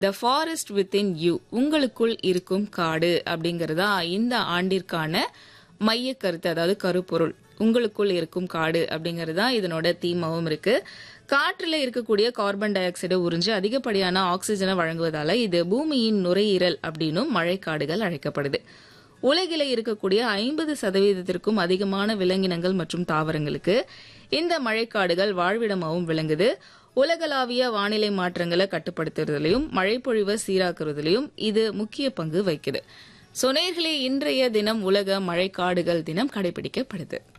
the forest within you உங்களுக்குள் இருக்கும் காடு அப்படிங்கறதா இந்த ஆண்டிற்கான மைய கருத்து அதாவது கருப்பொருள் உங்களுக்குள் இருக்கும் காடு அப்படிங்கிறது தான் இதனோட தீமாவும் இருக்கு காற்றுல இருக்கக்கூடிய கார்பன் டை ஆக்சைடை உறிஞ்சு அதிகப்படியான ஆக்சிஜனை வழங்குவதால இது பூமியின் நுரையீரல் அப்படின்னும் மழைக்காடுகள் அழைக்கப்படுது உலகில இருக்கக்கூடிய ஐம்பது சதவீதத்திற்கும் அதிகமான விலங்கினங்கள் மற்றும் தாவரங்களுக்கு இந்த மழைக்காடுகள் வாழ்விடமாகவும் விளங்குது உலகளாவிய வானிலை மாற்றங்களை கட்டுப்படுத்துறதுலயும் மழைப்பொழிவை சீராக்குறதுலயும் இது முக்கிய பங்கு வகிக்குது சொனேர்களே இன்றைய தினம் உலக மழைக்காடுகள் தினம் கடைபிடிக்கப்படுது